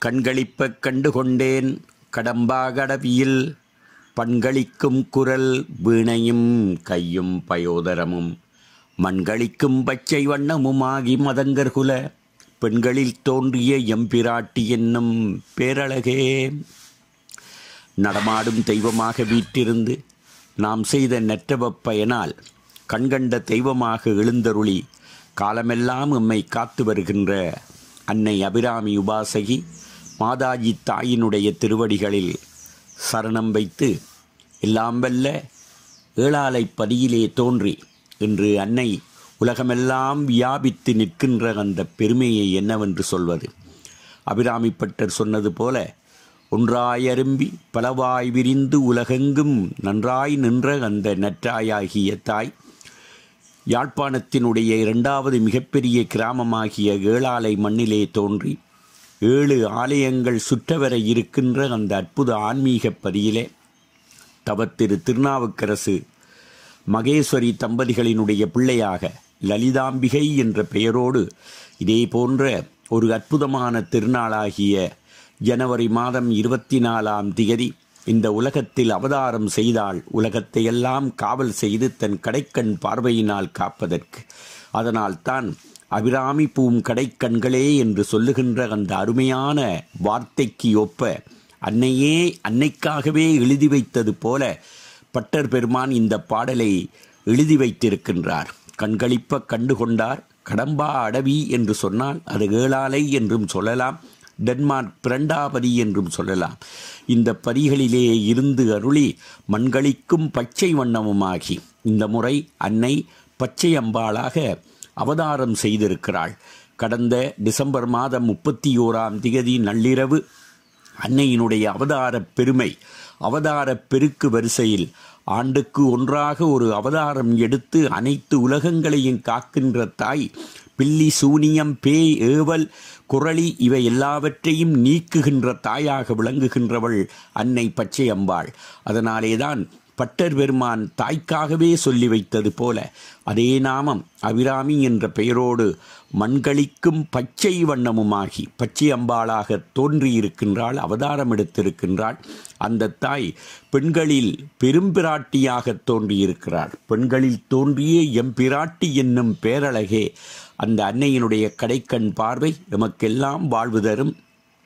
கண்களிப்பக் கண்டுகொண்டேன் கடம்பாகடவியில் பண்களிக்கும் குரல் வீணையும் கையும் பயோதரமும் மண்களிக்கும் பச்சை வண்ணமுமாகி மதங்கர்குல பெண்களில் தோன்றிய எம்பிராட்டி என்னும் பேரழகே நடமாடும் தெய்வமாக வீற்றிருந்து நாம் செய்த நெற்றவப் பயனால் கண்கண்ட தெய்வமாக எழுந்தருளி காலமெல்லாம் எம்மை காத்து வருகின்ற அன்னை அபிராமி உபாசகி மாதாஜி தாயினுடைய திருவடிகளில் சரணம் வைத்து எல்லாம் வல்ல ஏழாலை பதியிலே தோன்றி இன்று அன்னை உலகமெல்லாம் வியாபித்து நிற்கின்ற அந்த பெருமையை என்னவென்று சொல்வது அபிராமிப்பட்டர் சொன்னது போல ஒன்றாய் அரும்பி பலவாய் விரிந்து உலகெங்கும் நன்றாய் நின்ற அந்த நற்றாயாகிய தாய் யாழ்ப்பாணத்தினுடைய இரண்டாவது மிகப்பெரிய கிராமமாகிய ஏழாலை மண்ணிலே தோன்றி ஏழு ஆலயங்கள் சுற்றவர இருக்கின்ற அந்த அற்புத ஆன்மீக பதியிலே தவத்திரு திருநாவுக்கரசு மகேஸ்வரி தம்பதிகளினுடைய பிள்ளையாக லலிதாம்பிகை என்ற பெயரோடு இதே போன்ற ஒரு அற்புதமான திருநாளாகிய ஜனவரி மாதம் இருபத்தி நாலாம் திகதி இந்த உலகத்தில் அவதாரம் செய்தால் உலகத்தையெல்லாம் காவல் செய்து தன் கடைக்கண் பார்வையினால் காப்பதற்கு அதனால்தான் அபிராமி பூம் கடைக்கண்களே என்று சொல்லுகின்ற அந்த அருமையான வார்த்தைக்கு ஒப்ப அன்னையே அன்னைக்காகவே எழுதி வைத்தது போல பட்டர் பெருமான் இந்த பாடலை எழுதி வைத்திருக்கின்றார் கண்களிப்ப கண்டு கொண்டார் கடம்பா அடவி என்று சொன்னால் அது ஏழாலை என்றும் சொல்லலாம் டென்மார்க் பிரண்டாபதி என்றும் சொல்லலாம் இந்த பதிகளிலே இருந்து அருளி மண்களிக்கும் பச்சை வண்ணமுமாகி இந்த முறை அன்னை பச்சை அம்பாளாக அவதாரம் செய்திருக்கிறாள் கடந்த டிசம்பர் மாதம் முப்பத்தி ஓராம் திகதி நள்ளிரவு அன்னையினுடைய அவதார பெருமை அவதார பெருக்கு வரிசையில் ஆண்டுக்கு ஒன்றாக ஒரு அவதாரம் எடுத்து அனைத்து உலகங்களையும் காக்கின்ற தாய் பில்லி சூனியம் பேய் ஏவல் குரளி இவை எல்லாவற்றையும் நீக்குகின்ற தாயாக விளங்குகின்றவள் அன்னை பச்சை அம்பாள் அதனாலேதான் பட்டர் பெருமான் தாய்க்காகவே சொல்லி வைத்தது போல அதே நாமம் அபிராமி என்ற பெயரோடு மண்களிக்கும் பச்சை வண்ணமுமாகி பச்சை அம்பாளாக தோன்றியிருக்கின்றாள் அவதாரம் எடுத்திருக்கின்றாள் அந்த தாய் பெண்களில் பெரும்பிராட்டியாக தோன்றியிருக்கிறாள் பெண்களில் தோன்றிய எம்பிராட்டி என்னும் பேரழகே அந்த அன்னையினுடைய கடைக்கண் பார்வை எமக்கெல்லாம் வாழ்வு தரும்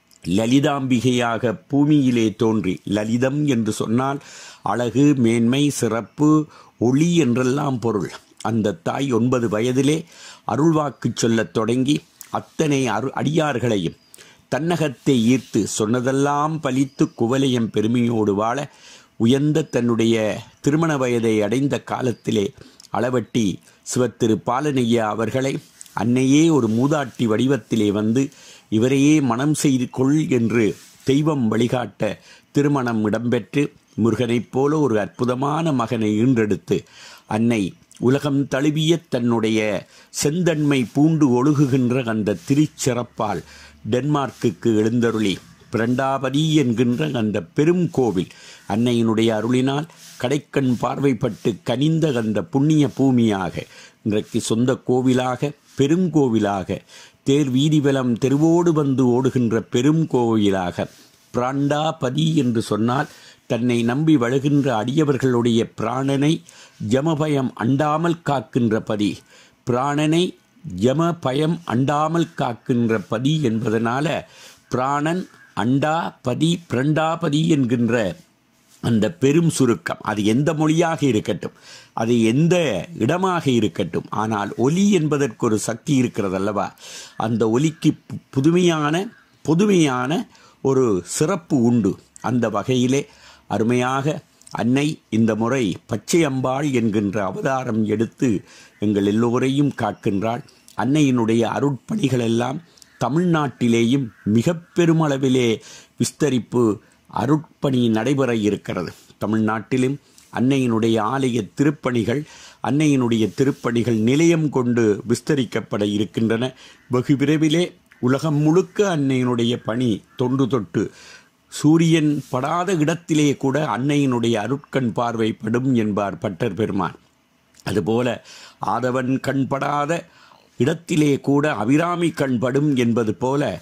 லலிதாம்பிகையாக பூமியிலே தோன்றி லலிதம் என்று சொன்னால் அழகு மேன்மை சிறப்பு ஒளி என்றெல்லாம் பொருள் அந்த தாய் ஒன்பது வயதிலே அருள்வாக்கு சொல்லத் தொடங்கி அத்தனை அரு அடியார்களையும் தன்னகத்தை ஈர்த்து சொன்னதெல்லாம் பலித்து குவலயம் பெருமையோடு வாழ உயர்ந்த தன்னுடைய திருமண வயதை அடைந்த காலத்திலே அளவட்டி சிவத்திரு பாலனையா அவர்களை அன்னையே ஒரு மூதாட்டி வடிவத்திலே வந்து இவரையே மனம் செய்து கொள் என்று தெய்வம் வழிகாட்ட திருமணம் இடம்பெற்று முருகனைப் போல ஒரு அற்புதமான மகனை ஈன்றெடுத்து அன்னை உலகம் தழுவிய தன்னுடைய செந்தன்மை பூண்டு ஒழுகுகின்ற அந்த திருச்சிறப்பால் டென்மார்க்குக்கு எழுந்தருளி பிரண்டாபதி என்கின்ற அந்த பெரும் கோவில் அன்னையினுடைய அருளினால் கடைக்கண் பார்வைப்பட்டு கனிந்த அந்த புண்ணிய பூமியாக இன்றைக்கு சொந்த கோவிலாக பெருங்கோவிலாக தேர் வீதிவலம் தெருவோடு வந்து ஓடுகின்ற பெரும் கோவிலாக பிராண்டாபதி என்று சொன்னால் தன்னை நம்பி வழுகின்ற அடியவர்களுடைய பிராணனை ஜமபயம் அண்டாமல் காக்கின்ற பதி பிராணனை ஜம பயம் அண்டாமல் காக்கின்ற பதி என்பதனால பிராணன் அண்டா பதி பிரண்டாபதி என்கின்ற அந்த பெரும் சுருக்கம் அது எந்த மொழியாக இருக்கட்டும் அது எந்த இடமாக இருக்கட்டும் ஆனால் ஒலி என்பதற்கு ஒரு சக்தி இருக்கிறது அல்லவா அந்த ஒலிக்கு பு- புதுமையான புதுமையான ஒரு சிறப்பு உண்டு அந்த வகையிலே அருமையாக அன்னை இந்த முறை பச்சை அம்பாள் என்கின்ற அவதாரம் எடுத்து எங்கள் எல்லோரையும் காக்கின்றாள் அன்னையினுடைய அருட்பணிகள் எல்லாம் தமிழ்நாட்டிலேயும் மிக பெருமளவிலே விஸ்தரிப்பு அருட்பணி நடைபெற இருக்கிறது தமிழ்நாட்டிலும் அன்னையினுடைய ஆலய திருப்பணிகள் அன்னையினுடைய திருப்பணிகள் நிலையம் கொண்டு விஸ்தரிக்கப்பட இருக்கின்றன வெகு விரைவிலே உலகம் முழுக்க அன்னையினுடைய பணி தொன்று தொட்டு சூரியன் படாத இடத்திலே கூட அன்னையினுடைய அருட்கண் பார்வை படும் என்பார் பட்டர் பெருமான் அதுபோல ஆதவன் கண்படாத இடத்திலே கூட அபிராமி கண்படும் என்பது போல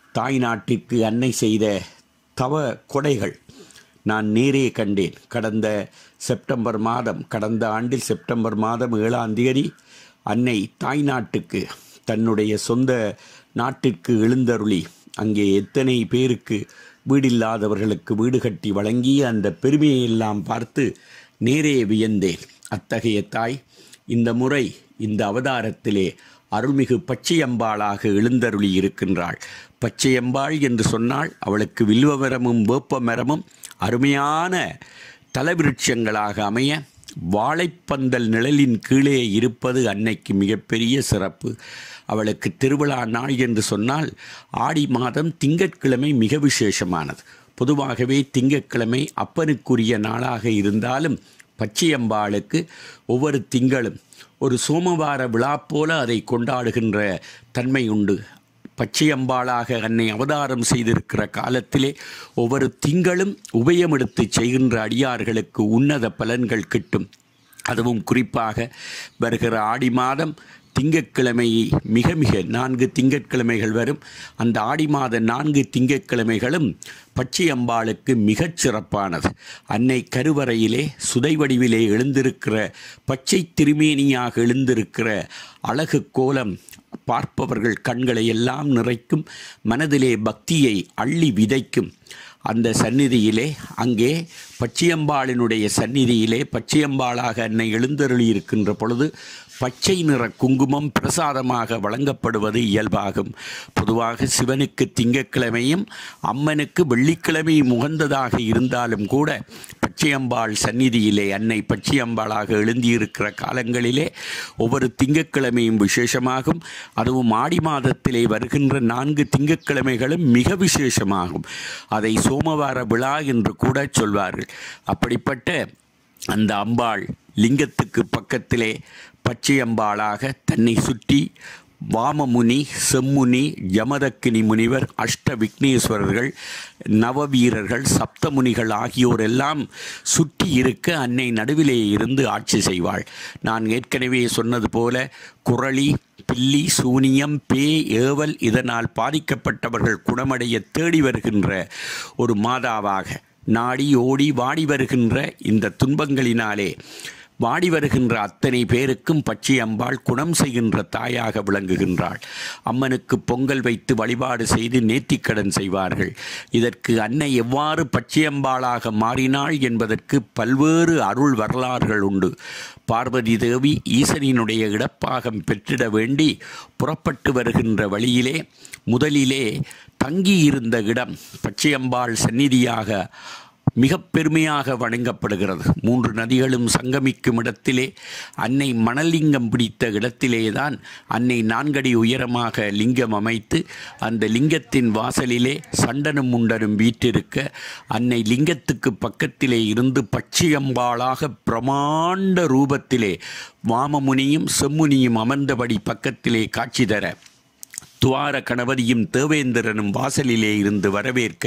தாய் நாட்டிற்கு அன்னை செய்த தவ கொடைகள் நான் நேரே கண்டேன் கடந்த செப்டம்பர் மாதம் கடந்த ஆண்டில் செப்டம்பர் மாதம் ஏழாம் தேதி அன்னை தாய் நாட்டுக்கு தன்னுடைய சொந்த நாட்டிற்கு எழுந்தருளி அங்கே எத்தனை பேருக்கு வீடில்லாதவர்களுக்கு வீடு கட்டி வழங்கிய அந்த பெருமையை எல்லாம் பார்த்து நேரே வியந்தேன் அத்தகைய தாய் இந்த முறை இந்த அவதாரத்திலே அருள்மிகு பச்சையம்பாளாக எழுந்தருளி இருக்கின்றாள் பச்சையம்பாள் என்று சொன்னால் அவளுக்கு வில்வமரமும் வேப்பமரமும் அருமையான தலவிருட்சங்களாக அமைய வாழைப்பந்தல் நிழலின் கீழே இருப்பது அன்னைக்கு மிகப்பெரிய சிறப்பு அவளுக்கு திருவிழா நாள் என்று சொன்னால் ஆடி மாதம் திங்கட்கிழமை மிக விசேஷமானது பொதுவாகவே திங்கட்கிழமை அப்பனுக்குரிய நாளாக இருந்தாலும் பச்சையம்பாளுக்கு ஒவ்வொரு திங்களும் ஒரு சோமவார விழா போல அதை கொண்டாடுகின்ற தன்மை உண்டு பச்சையம்பாளாக அன்னை அவதாரம் செய்திருக்கிற காலத்திலே ஒவ்வொரு திங்களும் உபயமெடுத்து செய்கின்ற அடியார்களுக்கு உன்னத பலன்கள் கிட்டும் அதுவும் குறிப்பாக வருகிற ஆடி மாதம் திங்கட்கிழமை மிக மிக நான்கு திங்கட்கிழமைகள் வரும் அந்த ஆடி மாத நான்கு திங்கட்கிழமைகளும் பச்சை அம்பாளுக்கு மிகச் சிறப்பானது அன்னை கருவறையிலே சுதை வடிவிலே எழுந்திருக்கிற பச்சை திருமேனியாக எழுந்திருக்கிற அழகு கோலம் பார்ப்பவர்கள் கண்களை எல்லாம் நிறைக்கும் மனதிலே பக்தியை அள்ளி விதைக்கும் அந்த சந்நிதியிலே அங்கே பச்சையம்பாளினுடைய சந்நிதியிலே பச்சையம்பாளாக அன்னை எழுந்தருளி இருக்கின்ற பொழுது பச்சை நிற குங்குமம் பிரசாதமாக வழங்கப்படுவது இயல்பாகும் பொதுவாக சிவனுக்கு திங்கட்கிழமையும் அம்மனுக்கு வெள்ளிக்கிழமையும் உகந்ததாக இருந்தாலும் கூட பச்சையம்பாள் சந்நிதியிலே அன்னை பச்சையம்பாளாக எழுந்தியிருக்கிற காலங்களிலே ஒவ்வொரு திங்கட்கிழமையும் விசேஷமாகும் அதுவும் ஆடி மாதத்திலே வருகின்ற நான்கு திங்கட்கிழமைகளும் மிக விசேஷமாகும் அதை சோமவார விழா என்று கூட சொல்வார்கள் அப்படிப்பட்ட அந்த அம்பாள் லிங்கத்துக்கு பக்கத்திலே பச்சை அம்பாளாக தன்னை சுற்றி வாமமுனி செம்முனி யமதக்கினி முனிவர் அஷ்ட விக்னேஸ்வரர்கள் நவவீரர்கள் சப்தமுனிகள் ஆகியோர் எல்லாம் சுற்றி இருக்க அன்னை நடுவிலே இருந்து ஆட்சி செய்வாள் நான் ஏற்கனவே சொன்னது போல குரளி பில்லி சூனியம் பே ஏவல் இதனால் பாதிக்கப்பட்டவர்கள் குணமடைய தேடி வருகின்ற ஒரு மாதாவாக நாடி ஓடி வாடி வருகின்ற இந்த துன்பங்களினாலே வாடி வருகின்ற அத்தனை பேருக்கும் பச்சை அம்பாள் குணம் செய்கின்ற தாயாக விளங்குகின்றாள் அம்மனுக்கு பொங்கல் வைத்து வழிபாடு செய்து நேர்த்திக்கடன் செய்வார்கள் இதற்கு அன்னை எவ்வாறு பச்சையம்பாளாக மாறினாள் என்பதற்கு பல்வேறு அருள் வரலாறுகள் உண்டு பார்வதி தேவி ஈசனினுடைய இடப்பாகம் பெற்றிட வேண்டி புறப்பட்டு வருகின்ற வழியிலே முதலிலே தங்கியிருந்த இடம் பச்சையம்பாள் சந்நிதியாக மிக பெருமையாக வணங்கப்படுகிறது மூன்று நதிகளும் சங்கமிக்கும் இடத்திலே அன்னை மணலிங்கம் பிடித்த இடத்திலேதான் அன்னை நான்கடி உயரமாக லிங்கம் அமைத்து அந்த லிங்கத்தின் வாசலிலே சண்டனும் முண்டனும் வீற்றிருக்க அன்னை லிங்கத்துக்கு பக்கத்திலே இருந்து பச்சையம்பாளாக பிரமாண்ட ரூபத்திலே வாமமுனியும் செம்முனியும் அமர்ந்தபடி பக்கத்திலே காட்சி தர துவார கணபதியும் தேவேந்திரனும் வாசலிலே இருந்து வரவேற்க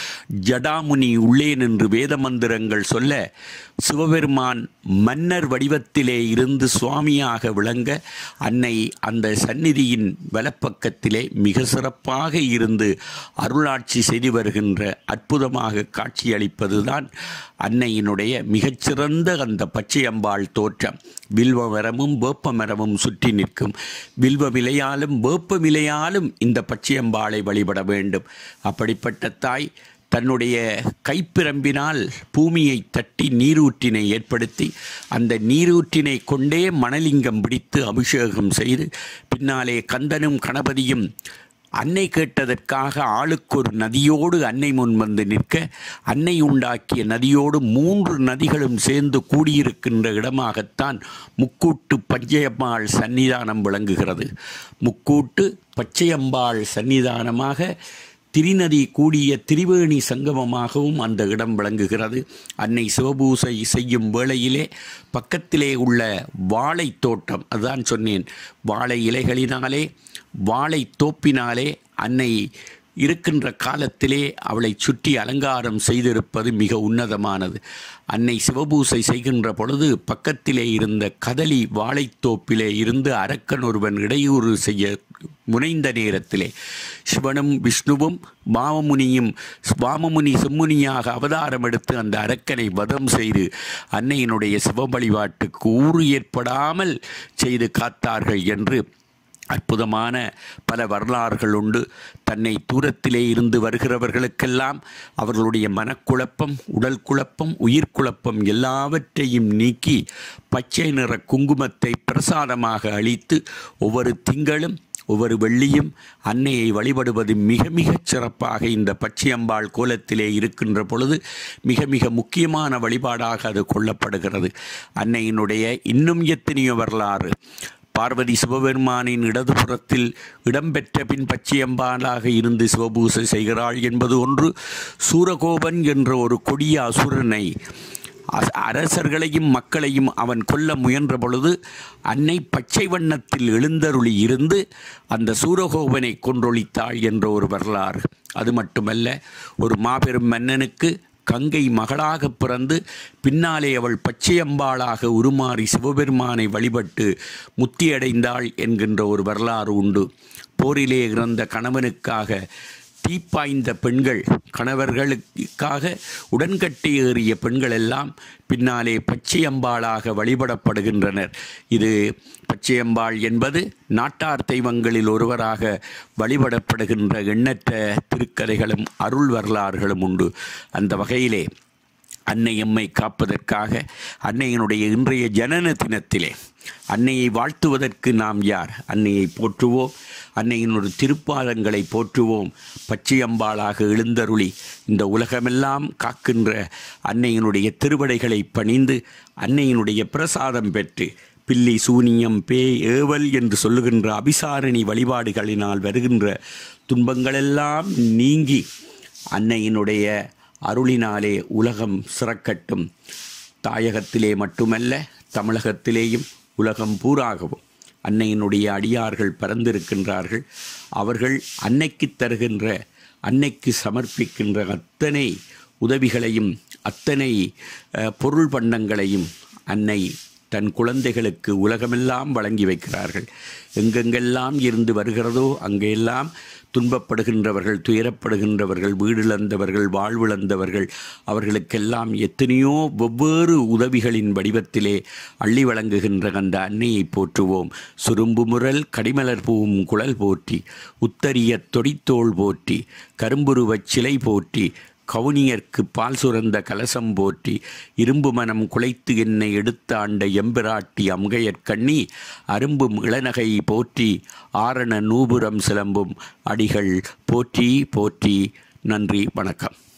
ஜடாமுனி உள்ளே நின்று வேத மந்திரங்கள் சொல்ல சிவபெருமான் மன்னர் வடிவத்திலே இருந்து சுவாமியாக விளங்க அன்னை அந்த சந்நிதியின் வலப்பக்கத்திலே மிக சிறப்பாக இருந்து அருளாட்சி செய்து வருகின்ற அற்புதமாக காட்சியளிப்பதுதான் அன்னையினுடைய மிகச்சிறந்த அந்த பச்சையம்பாள் தோற்றம் வில்வ மரமும் வேப்ப மரமும் சுற்றி நிற்கும் வில்வ விலையாலும் வேப்ப விலையாலும் இந்த பச்சையம்பாளை வழிபட வேண்டும் அப்படிப்பட்ட தாய் தன்னுடைய கைப்பிரம்பினால் பூமியை தட்டி நீரூற்றினை ஏற்படுத்தி அந்த நீரூற்றினை கொண்டே மணலிங்கம் பிடித்து அபிஷேகம் செய்து பின்னாலே கந்தனும் கணபதியும் அன்னை கேட்டதற்காக ஆளுக்கு ஒரு நதியோடு அன்னை முன் வந்து நிற்க அன்னை உண்டாக்கிய நதியோடு மூன்று நதிகளும் சேர்ந்து கூடியிருக்கின்ற இடமாகத்தான் முக்கூட்டு பச்சையம்மாள் சன்னிதானம் விளங்குகிறது முக்கூட்டு பச்சையம்பாள் சன்னிதானமாக திரிநதி கூடிய திரிவேணி சங்கமமாகவும் அந்த இடம் விளங்குகிறது அன்னை சிவபூசை செய்யும் வேளையிலே பக்கத்திலே உள்ள வாழை தோட்டம் அதுதான் சொன்னேன் வாழை இலைகளினாலே வாழை தோப்பினாலே அன்னை இருக்கின்ற காலத்திலே அவளை சுற்றி அலங்காரம் செய்திருப்பது மிக உன்னதமானது அன்னை சிவபூசை செய்கின்ற பொழுது பக்கத்திலே இருந்த கதலி வாழைத்தோப்பிலே இருந்து அரக்கன் ஒருவன் இடையூறு செய்ய முனைந்த நேரத்திலே சிவனும் விஷ்ணுவும் மாமமுனியும் வாமமுனி செம்முனியாக அவதாரம் எடுத்து அந்த அரக்கனை வதம் செய்து அன்னையினுடைய சிவ வழிபாட்டுக்கு ஊறு ஏற்படாமல் செய்து காத்தார்கள் என்று அற்புதமான பல வரலாறுகள் உண்டு தன்னை தூரத்திலே இருந்து வருகிறவர்களுக்கெல்லாம் அவர்களுடைய மனக்குழப்பம் உடல் குழப்பம் உயிர் குழப்பம் எல்லாவற்றையும் நீக்கி பச்சை நிற குங்குமத்தை பிரசாதமாக அளித்து ஒவ்வொரு திங்களும் ஒவ்வொரு வெள்ளியும் அன்னையை வழிபடுவது மிக மிகச் சிறப்பாக இந்த பச்சையம்பாள் கோலத்திலே இருக்கின்ற பொழுது மிக மிக முக்கியமான வழிபாடாக அது கொள்ளப்படுகிறது அன்னையினுடைய இன்னும் எத்தனையோ வரலாறு பார்வதி சிவபெருமானின் இடதுபுறத்தில் இடம்பெற்ற பின் பச்சையம்பாலாக இருந்து சிவபூசை செய்கிறாள் என்பது ஒன்று சூரகோபன் என்ற ஒரு கொடிய அசுரனை அ- அரசர்களையும் மக்களையும் அவன் கொல்ல முயன்ற பொழுது அன்னை பச்சை வண்ணத்தில் எழுந்தருளி இருந்து அந்த சூரகோபனை கொன்றொழித்தாள் என்ற ஒரு வரலாறு அது மட்டுமல்ல ஒரு மாபெரும் மன்னனுக்கு கங்கை மகளாக பிறந்து பின்னாலே அவள் பச்சையம்பாளாக உருமாறி சிவபெருமானை வழிபட்டு முத்தியடைந்தாள் என்கின்ற ஒரு வரலாறு உண்டு போரிலே இறந்த கணவனுக்காக தீப்பாய்ந்த பெண்கள் கணவர்களுக்காக உடன்கட்டி ஏறிய பெண்கள் எல்லாம் பின்னாலே பச்சையம்பாளாக வழிபடப்படுகின்றனர் இது பச்சையம்பாள் என்பது நாட்டார் தெய்வங்களில் ஒருவராக வழிபடப்படுகின்ற எண்ணற்ற திருக்கதைகளும் அருள் வரலாறுகளும் உண்டு அந்த வகையிலே அன்னை எம்மை காப்பதற்காக அன்னையினுடைய இன்றைய ஜனன தினத்திலே அன்னையை வாழ்த்துவதற்கு நாம் யார் அன்னையை போற்றுவோம் அன்னையினுடைய திருப்பாதங்களை போற்றுவோம் பச்சையம்பாளாக எழுந்தருளி இந்த உலகமெல்லாம் காக்கின்ற அன்னையினுடைய திருவடைகளை பணிந்து அன்னையினுடைய பிரசாதம் பெற்று பில்லி சூனியம் பேய் ஏவல் என்று சொல்லுகின்ற அபிசாரணி வழிபாடுகளினால் வருகின்ற துன்பங்களெல்லாம் நீங்கி அன்னையினுடைய அருளினாலே உலகம் சிறக்கட்டும் தாயகத்திலே மட்டுமல்ல தமிழகத்திலேயும் உலகம் பூராகவும் அன்னையினுடைய அடியார்கள் பறந்திருக்கின்றார்கள் அவர்கள் அன்னைக்கு தருகின்ற அன்னைக்கு சமர்ப்பிக்கின்ற அத்தனை உதவிகளையும் அத்தனை அஹ், பொருள் பண்டங்களையும் அன்னை தன் குழந்தைகளுக்கு உலகமெல்லாம் வழங்கி வைக்கிறார்கள் எங்கெங்கெல்லாம் இருந்து வருகிறதோ அங்கெல்லாம் துன்பப்படுகின்றவர்கள் துயரப்படுகின்றவர்கள் வீடிழந்தவர்கள் வாழ்விழந்தவர்கள் அவர்களுக்கெல்லாம் எத்தனையோ வெவ்வேறு உதவிகளின் வடிவத்திலே அள்ளி வழங்குகின்ற அந்த அன்னையை போற்றுவோம் சுரும்பு முரல் கடிமலர் பூவும் குழல் போற்றி உத்தரிய தொடித்தோள் போற்றி கரும்புருவச் சிலை போற்றி கவுனியர்க்கு பால் சுரந்த கலசம் போற்றி இரும்பு மனம் குலைத்து என்னை எடுத்த ஆண்ட எம்பிராட்டி அம்கையற்கண்ணி அரும்பும் இளநகை போற்றி ஆரண நூபுரம் சிலம்பும் அடிகள் போற்றி போற்றி நன்றி வணக்கம்